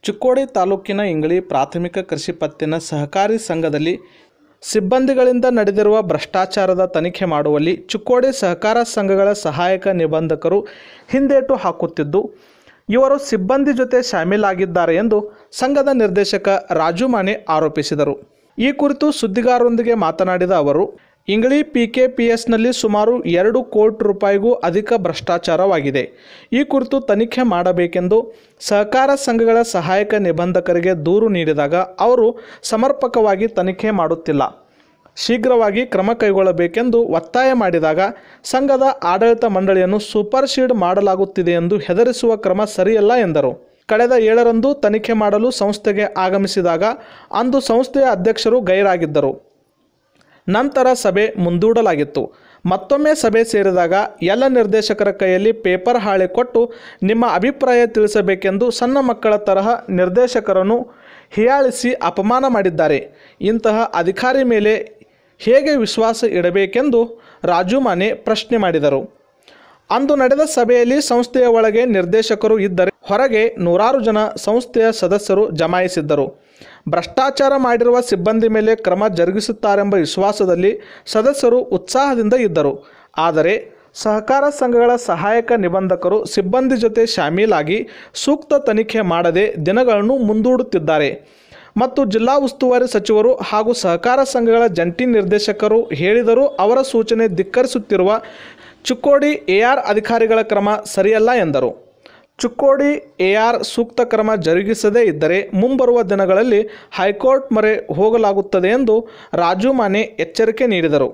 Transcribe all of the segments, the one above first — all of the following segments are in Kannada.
ಚಿಕ್ಕೋಡಿ ತಾಲೂಕಿನ ಇಂಗಳಿ ಪ್ರಾಥಮಿಕ ಕೃಷಿ ಪತ್ತಿನ ಸಹಕಾರಿ ಸಂಘದಲ್ಲಿ ಸಿಬ್ಬಂದಿಗಳಿಂದ ನಡೆದಿರುವ ಭ್ರಷ್ಟಾಚಾರದ ತನಿಖೆ ಮಾಡುವಲ್ಲಿ ಚಿಕ್ಕೋಡಿ ಸಹಕಾರ ಸಂಘಗಳ ಸಹಾಯಕ ನಿಬಂಧಕರು ಹಿಂದೇಟು ಹಾಕುತ್ತಿದ್ದು ಇವರು ಸಿಬ್ಬಂದಿ ಜೊತೆ ಶಾಮೀಲಾಗಿದ್ದಾರೆ ಎಂದು ಸಂಘದ ನಿರ್ದೇಶಕ ರಾಜು ಮಾನೆ ಆರೋಪಿಸಿದರು ಈ ಕುರಿತು ಸುದ್ದಿಗಾರರೊಂದಿಗೆ ಮಾತನಾಡಿದ ಅವರು ಇಂಗಳಿ ಪಿಕೆಪಿಎಸ್ನಲ್ಲಿ ಸುಮಾರು ಎರಡು ಕೋಟಿ ರೂಪಾಯಿಗೂ ಅಧಿಕ ಭ್ರಷ್ಟಾಚಾರವಾಗಿದೆ ಈ ಕುರಿತು ತನಿಖೆ ಮಾಡಬೇಕೆಂದು ಸಹಕಾರ ಸಂಘಗಳ ಸಹಾಯಕ ನಿಬಂಧಕರಿಗೆ ದೂರು ನೀಡಿದಾಗ ಅವರು ಸಮರ್ಪಕವಾಗಿ ತನಿಖೆ ಮಾಡುತ್ತಿಲ್ಲ ಶೀಘ್ರವಾಗಿ ಕ್ರಮ ಕೈಗೊಳ್ಳಬೇಕೆಂದು ಒತ್ತಾಯ ಮಾಡಿದಾಗ ಸಂಘದ ಆಡಳಿತ ಮಂಡಳಿಯನ್ನು ಸೂಪರ್ ಶೀಡ್ ಮಾಡಲಾಗುತ್ತಿದೆ ಎಂದು ಹೆದರಿಸುವ ಕ್ರಮ ಸರಿಯಲ್ಲ ಎಂದರು ಕಳೆದ ಏಳರಂದು ತನಿಖೆ ಮಾಡಲು ಸಂಸ್ಥೆಗೆ ಆಗಮಿಸಿದಾಗ ಅಂದು ಸಂಸ್ಥೆಯ ಅಧ್ಯಕ್ಷರು ಗೈರಾಗಿದ್ದರು ನಂತರ ಸಭೆ ಮುಂದೂಡಲಾಗಿತ್ತು ಮತ್ತೊಮ್ಮೆ ಸಭೆ ಸೇರಿದಾಗ ಎಲ್ಲ ನಿರ್ದೇಶಕರ ಕೈಯಲ್ಲಿ ಪೇಪರ್ ಹಾಳೆ ಕೊಟ್ಟು ನಿಮ್ಮ ಅಭಿಪ್ರಾಯ ತಿಳಿಸಬೇಕೆಂದು ಸಣ್ಣ ಮಕ್ಕಳ ತರಹ ನಿರ್ದೇಶಕರನ್ನು ಹೀಯಾಳಿಸಿ ಅಪಮಾನ ಮಾಡಿದ್ದಾರೆ ಇಂತಹ ಅಧಿಕಾರಿ ಮೇಲೆ ಹೇಗೆ ವಿಶ್ವಾಸ ಇಡಬೇಕೆಂದು ರಾಜು ಮಾನೆ ಪ್ರಶ್ನೆ ಮಾಡಿದರು ಅಂದು ನಡೆದ ಸಭೆಯಲ್ಲಿ ಸಂಸ್ಥೆಯ ಒಳಗೆ ನಿರ್ದೇಶಕರು ಇದ್ದರೆ ಹೊರಗೆ ನೂರಾರು ಜನ ಸಂಸ್ಥೆಯ ಸದಸ್ಯರು ಜಮಾಯಿಸಿದ್ದರು ಭ್ರಷ್ಟಾಚಾರ ಮಾಡಿರುವ ಸಿಬ್ಬಂದಿ ಮೇಲೆ ಕ್ರಮ ಜರುಗಿಸುತ್ತಾರೆಂಬ ವಿಶ್ವಾಸದಲ್ಲಿ ಸದಸ್ಯರು ಉತ್ಸಾಹದಿಂದ ಇದ್ದರು ಆದರೆ ಸಹಕಾರ ಸಂಘಗಳ ಸಹಾಯಕ ನಿಬಂಧಕರು ಸಿಬ್ಬಂದಿ ಜೊತೆ ಶಾಮೀಲಾಗಿ ಸೂಕ್ತ ತನಿಖೆ ಮಾಡದೆ ದಿನಗಳನ್ನು ಮುಂದೂಡುತ್ತಿದ್ದಾರೆ ಮತ್ತು ಜಿಲ್ಲಾ ಉಸ್ತುವಾರಿ ಸಚಿವರು ಹಾಗೂ ಸಹಕಾರ ಸಂಘಗಳ ಜಂಟಿ ನಿರ್ದೇಶಕರು ಹೇಳಿದರೂ ಅವರ ಸೂಚನೆ ಧಿಕ್ಕರಿಸುತ್ತಿರುವ ಚಿಕ್ಕೋಡಿ ಎಆರ್ ಅಧಿಕಾರಿಗಳ ಕ್ರಮ ಸರಿಯಲ್ಲ ಎಂದರು ಚಿಕ್ಕೋಡಿ ಎಆರ್ ಸೂಕ್ತ ಕ್ರಮ ಜರುಗಿಸದೇ ಇದ್ದರೆ ಮುಂಬರುವ ದಿನಗಳಲ್ಲಿ ಹೈಕೋರ್ಟ್ ಮೊರೆ ಹೋಗಲಾಗುತ್ತದೆ ಎಂದು ರಾಜು ಮಾನೆ ಎಚ್ಚರಿಕೆ ನೀಡಿದರು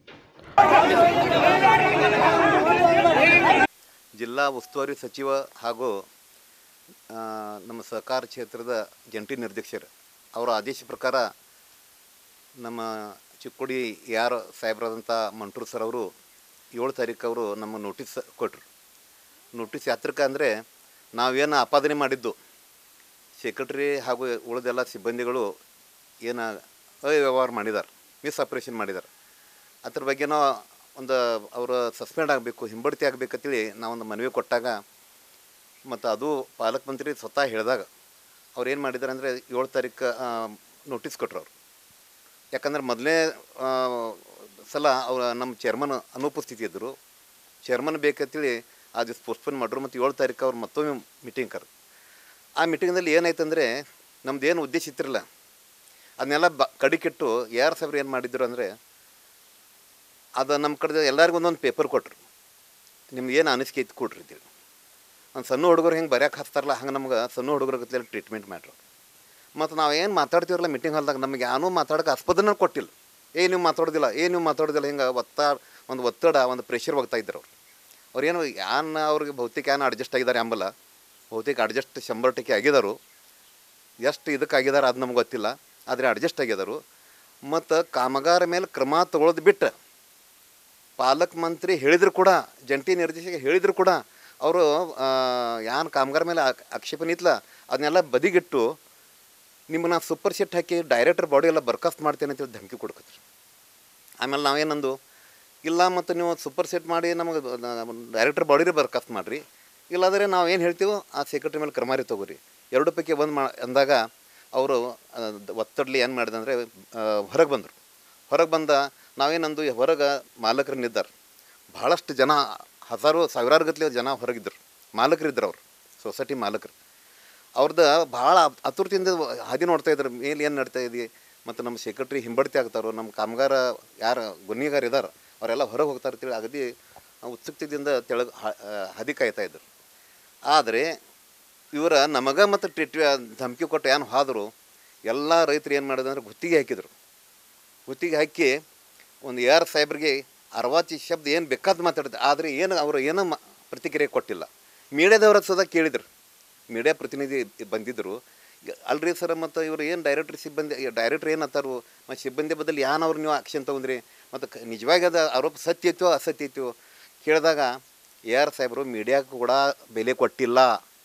ಜಿಲ್ಲಾ ಉಸ್ತುವಾರಿ ಸಚಿವ ಹಾಗೂ ಆ, ನಮ್ಮ ಸಹಕಾರ ಕ್ಷೇತ್ರದ ಜಂಟಿ ನಿರ್ದೇಶಕರು ಅವರ ಆದೇಶ ಪ್ರಕಾರ ನಮ್ಮ ಚಿಕ್ಕೋಡಿ ಯಾರು ಸಾಹೇಬರಾದಂಥ ಮಂಟ್ರು ಸರ್ ಅವರು ಏಳು ತಾರೀಕು ಅವರು ನಮ್ಮ ನೋಟಿಸ್ ಕೊಟ್ಟರು ನೋಟಿಸ್ ಯಾತ್ರಕ್ಕೆ ಅಂದರೆ ನಾವೇನು ಆಪಾದನೆ ಮಾಡಿದ್ದು ಸೆಕ್ರೆಟರಿ ಹಾಗೂ ಉಳಿದೆಲ್ಲ ಸಿಬ್ಬಂದಿಗಳು ಏನು ಅವ್ಯವಹಾರ ಮಾಡಿದ್ದಾರೆ ಮಿಸ್ ಆಪ್ರೇಷನ್ ಮಾಡಿದ್ದಾರೆ ಅದ್ರ ಬಗ್ಗೆ ನಾವು ಒಂದು ಅವರು ಸಸ್ಪೆಂಡ್ ಆಗಬೇಕು ಹಿಂಬಡ್ತಿ ಆಗಬೇಕಂತೇಳಿ ನಾವೊಂದು ಮನವಿ ಕೊಟ್ಟಾಗ ಮತ್ತು ಅದು ಪಾಲಕ ಮಂತ್ರಿ ಸ್ವತಃ ಹೇಳಿದಾಗ ಅವ್ರು ಏನು ಮಾಡಿದ್ದಾರೆ ಅಂದರೆ ಏಳು ತಾರೀಕು ನೋಟಿಸ್ ಕೊಟ್ಟರು ಅವರು ಯಾಕಂದ್ರೆ ಮೊದಲನೇ ಸಲ ಅವ್ರ ನಮ್ಮ ಚೇರ್ಮನ್ ಅನುಪಸ್ಥಿತಿ ಇದ್ದರು ಚೇರ್ಮನ್ ಬೇಕಂತೇಳಿ ಆ ದಿವಸ ಪೋಸ್ಟ್ಪೋನ್ ಮಾಡ್ರು ಮತ್ತು ಏಳು ತಾರೀಕು ಅವ್ರು ಮತ್ತೊಮ್ಮೆ ಮೀಟಿಂಗ್ ಕರೆದು ಆ ಮೀಟಿಂಗ್ನಲ್ಲಿ ಏನಾಯ್ತಂದರೆ ನಮ್ದು ಏನು ಉದ್ದೇಶ ಇತ್ತಿರಲ್ಲ ಅದನ್ನೆಲ್ಲ ಬ ಕಡಿಕಿಟ್ಟು ಯಾರು ಸಾಹೇಬ್ರು ಏನು ಮಾಡಿದ್ರು ಅಂದರೆ ಅದು ನಮ್ಮ ಕಡೆ ಎಲ್ಲರಿಗೂ ಒಂದೊಂದು ಪೇಪರ್ ಕೊಟ್ಟರು ನಿಮ್ಗೆ ಏನು ಅನಿಸಿಕೆ ಐತೆ ಕೊಡ್ರಿ ಅಂತೇಳಿ ಒಂದು ಸಣ್ಣ ಹುಡುಗರು ಹಿಂಗೆ ಬರ್ಯಾಕೆ ಹಚ್ತಾರಲ್ಲ ಹಂಗೆ ನಮ್ಗೆ ಸಣ್ಣ ಹುಡುಗರ ಗತ್ಲೆ ಟ್ರೀಟ್ಮೆಂಟ್ ಮಾಡ್ರು ಮತ್ತು ನಾವು ಏನು ಮಾತಾಡ್ತೀವಲ್ಲ ಮೀಟಿಂಗ್ ಹಾಲ್ದಾಗ ನಮಗೆ ಏನೂ ಮಾತಾಡೋಕೆ ಆಸ್ಪದನ ಕೊಟ್ಟಿಲ್ಲ ಏ ನೀವು ಮಾತಾಡೋದಿಲ್ಲ ಏ ನೀವು ಮಾತಾಡೋದಿಲ್ಲ ಹಿಂಗೆ ಒತ್ತ ಒಂದು ಒತ್ತಡ ಒಂದು ಪ್ರೆಷರ್ ಹೋಗ್ತಾ ಇದ್ರು ಅವ್ರು ಅವ್ರೇನು ಯಾನ್ ಅವ್ರಿಗೆ ಬಹುತೇಕ ಏನು ಅಡ್ಜಸ್ಟ್ ಆಗಿದ್ದಾರೆ ಅಂಬಲ್ಲ ಬಹುತೇಕ ಅಡ್ಜಸ್ಟ್ ಶಂಬರ್ ಟಕ್ಕೆ ಆಗಿದಾರು ಎಷ್ಟು ಇದಕ್ಕೆ ಆಗಿದ್ದಾರೆ ಅದು ನಮ್ಗೆ ಗೊತ್ತಿಲ್ಲ ಆದರೆ ಅಡ್ಜಸ್ಟ್ ಆಗಿದಾರು ಮತ್ತು ಕಾಮಗಾರ ಮೇಲೆ ಕ್ರಮ ತಗೊಳ್ಳೋದು ಬಿಟ್ಟು ಪಾಲಕ್ ಮಂತ್ರಿ ಹೇಳಿದ್ರು ಕೂಡ ಜಂಟಿ ನಿರ್ದೇಶಕ ಹೇಳಿದ್ರು ಕೂಡ ಅವರು ಯಾನ್ ಕಾಮಗಾರ ಮೇಲೆ ಆಕ್- ಆಕ್ಷೇಪಣೆ ಇತ್ತಲ್ಲ ಅದನ್ನೆಲ್ಲ ಬದಿಗಿಟ್ಟು ನಿಮ್ಮನ್ನ ಸೂಪರ್ ಸೆಟ್ ಹಾಕಿ ಡೈರೆಕ್ಟರ್ ಬಾಡಿ ಎಲ್ಲ ಬರ್ಖಾಸ್ತ್ ಮಾಡ್ತೇನೆ ಅಂತೇಳಿ ಧಮಕಿ ಕೊಡ್ಕತ್ರಿ ಆಮೇಲೆ ನಾವೇನಂದು ಇಲ್ಲ ಮತ್ತು ನೀವು ಸೂಪರ್ ಸೆಟ್ ಮಾಡಿ ನಮಗೆ ಡೈರೆಕ್ಟರ್ ಬಾಡಿರೇ ಬರ್ಖಾಸ್ತ್ ಮಾಡಿರಿ ಇಲ್ಲಾಂದರೆ ನಾವು ಏನು ಹೇಳ್ತೀವೋ ಆ ಸೆಕ್ರೆಟರಿ ಮೇಲೆ ಕ್ರಮಾರಿ ತಗೋರಿ ಎರಡು ಪೈಕಿ ಬಂದು ಮಾ ಅಂದಾಗ ಅವರು ಒತ್ತಡಲಿ ಏನು ಮಾಡಿದೆ ಅಂದರೆ ಹೊರಗೆ ಬಂದರು ಹೊರಗೆ ಬಂದ ನಾವೇನಂದು ಹೊರಗೆ ಮಾಲಕರು ನಿದ್ದಾರೆ ಭಾಳಷ್ಟು ಜನ ಹಜಾರು ಸಾವಿರಾರು ಗಟ್ಟಲೆ ಜನ ಹೊರಗಿದ್ದರು ಮಾಲಕರು ಇದ್ರು ಅವರು ಸೊಸೈಟಿ ಮಾಲಕರು ಅವ್ರದ್ದು ಭಾಳ ಆತುರತೆಯಿಂದ ಹಾದಿ ನೋಡ್ತಾ ಇದ್ರು ಮೇಲೆ ಏನು ನಡ್ತಾ ಇದೆ ಮತ್ತು ನಮ್ಮ ಸೆಕ್ರೆಟ್ರಿ ಹಿಂಬಡ್ತಿ ಆಗ್ತಾರೋ ನಮ್ಮ ಕಾಮಗಾರ ಯಾರು ಗುನ್ನಿಗಾರ ಇದ್ದಾರೆ ಅವರೆಲ್ಲ ಹೊರಗೆ ಹೋಗ್ತಾರೆ ಅಂತೇಳಿ ಅಗದಿ ಉತ್ಸುಕತೆಯಿಂದ ತೆಳಗೆ ಹಾದಿ ಕಾಯ್ತಾ ಇದ್ರು ಆದರೆ ಇವರ ನಮಗೆ ಮತ್ತು ಟ್ರೀಟ್ ಧಮಕಿ ಕೊಟ್ಟು ಏನು ಹೋದರು ಎಲ್ಲ ರೈತರು ಏನು ಮಾಡಿದ್ರು ಅಂದ್ರೆ ಗುತ್ತಿಗೆ ಹಾಕಿದರು ಗುತ್ತಿಗೆ ಹಾಕಿ ಒಂದು ಯಾರು ಸಾಹೇಬ್ರಿಗೆ ಅರವತ್ತು ಶಬ್ದ ಏನು ಬೇಕಾದ ಮಾತಾಡಿದ್ರು ಆದರೆ ಏನು ಅವರು ಏನೂ ಮ ಪ್ರತಿಕ್ರಿಯೆ ಕೊಟ್ಟಿಲ್ಲ ಮೀಡಿಯಾದವ್ರ ಸದಾ ಕೇಳಿದ್ರು ಮೀಡಿಯಾ ಪ್ರತಿನಿಧಿ ಬಂದಿದ್ದರು ಅಲ್ರಿ ಸರ್ ಮತ್ತು ಇವರು ಏನು ಡೈರೆಕ್ಟ್ರ್ ಸಿಬ್ಬಂದಿ ಡೈರೆಕ್ಟ್ರ್ ಏನು ಅಂತಾರು ಮತ್ತು ಸಿಬ್ಬಂದಿ ಬದಲು ಯಾನ್ ಅವ್ರು ನೀವು ಆಕ್ಷನ್ ತೊಗೊಂಡ್ರಿ ಮತ್ತು ಕ- ನಿಜವಾಗಿ ಅದು ಆರೋಪ ಸತ್ಯ ಐತೋ ಅಸತ್ಯ ಐತೋ ಕೇಳಿದಾಗ ಎ ಆರ್ ಸಾಹೇಬರು ಮೀಡಿಯಾಕ್ಕೆ ಕೂಡ ಬೆಲೆ ಕೊಟ್ಟಿಲ್ಲ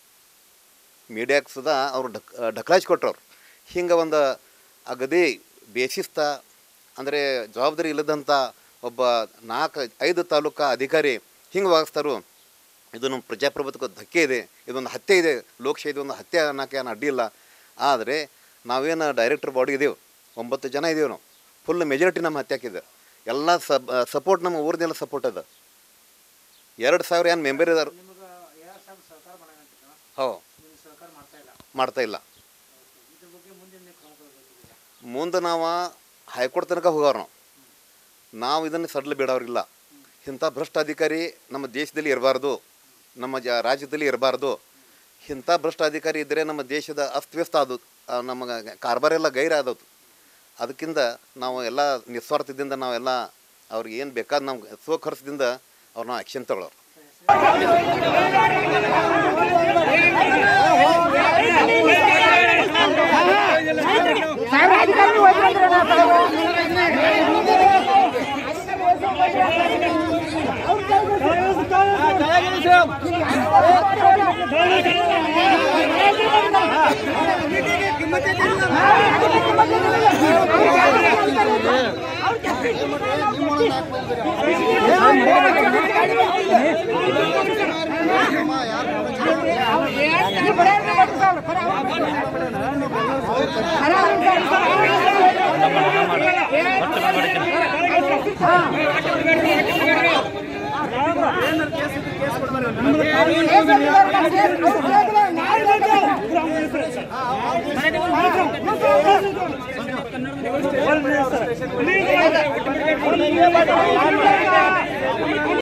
ಮೀಡಿಯಾಕ್ಕೆ ಸುದಾ ಅವರು ಢಕ್ ಢಕಲಾಜ್ ಕೊಟ್ರವ್ರು ಹಿಂಗೆ ಒಂದು ಅಗದಿ ಬೇಸಿಸ್ತ ಅಂದರೆ ಜವಾಬ್ದಾರಿ ಇಲ್ಲದಂಥ ಒಬ್ಬ ನಾಲ್ಕು ಐದು ತಾಲೂಕಾ ಅಧಿಕಾರಿ ಹಿಂಗೆ ವಾಗಿಸ್ತಾರು ಇದು ನಮ್ಮ ಪ್ರಜಾಪ್ರಭುತ್ವಕ್ಕೆ ಧಕ್ಕೆ ಇದೆ ಇದೊಂದು ಹತ್ಯೆ ಇದೆ ಲೋಕಶಾಹಿ ಒಂದು ಹತ್ಯೆ ಅನ್ನೋಕ್ಕೆ ಏನು ಅಡ್ಡಿ ಇಲ್ಲ ಆದರೆ ನಾವೇನು ಡೈರೆಕ್ಟರ್ ಬಾಡಿ ಇದೇವೆ ಒಂಬತ್ತು ಜನ ಇದೇವೆ ನಾವು ಫುಲ್ ಮೆಜಾರಿಟಿ ನಮ್ಮ ಹತ್ಯೆ ಹಾಕಿದೆ ಎಲ್ಲ ಸಬ್ ಸಪೋರ್ಟ್ ನಮ್ಮ ಊರದೆಲ್ಲ ಸಪೋರ್ಟ್ ಅದ ಎರಡು ಸಾವಿರ ಏನು ಮೆಂಬರ್ ಇದಾರೆ ಹೋ ಮಾಡ್ತಾ ಇಲ್ಲ ಮುಂದೆ ನಾವು ಹೈಕೋರ್ಟ್ ತನಕ ಹೋಗೋರು ನಾವು ನಾವು ಇದನ್ನು ಸಡ್ಲು ಬಿಡೋರಿಲ್ಲ ಇಂಥ ಭ್ರಷ್ಟ ಅಧಿಕಾರಿ ನಮ್ಮ ದೇಶದಲ್ಲಿ ಇರಬಾರ್ದು ನಮ್ಮ ಜ ರಾಜ್ಯದಲ್ಲಿ ಇರಬಾರ್ದು ಇಂಥ ಭ್ರಷ್ಟ ಅಧಿಕಾರಿ ಇದ್ದರೆ ನಮ್ಮ ದೇಶದ ಅಸ್ತವ್ಯಸ್ತ ಆದವು ನಮ್ಮ ಕಾರ್ಬಾರ್ ಎಲ್ಲ ಗೈರ್ ಆದವು ಅದಕ್ಕಿಂತ ನಾವು ಎಲ್ಲ ನಿಸ್ವಾರ್ಥದಿಂದ ನಾವೆಲ್ಲ ಅವ್ರಿಗೆ ಏನು ಬೇಕಾದ ನಾವು ಸ್ವಖರ್ಚದಿಂದ ಅವ್ರನ್ನ ಆ್ಯಕ್ಷನ್ ತಗೊಳ್ಳೋರು ನ್ಯಾಯ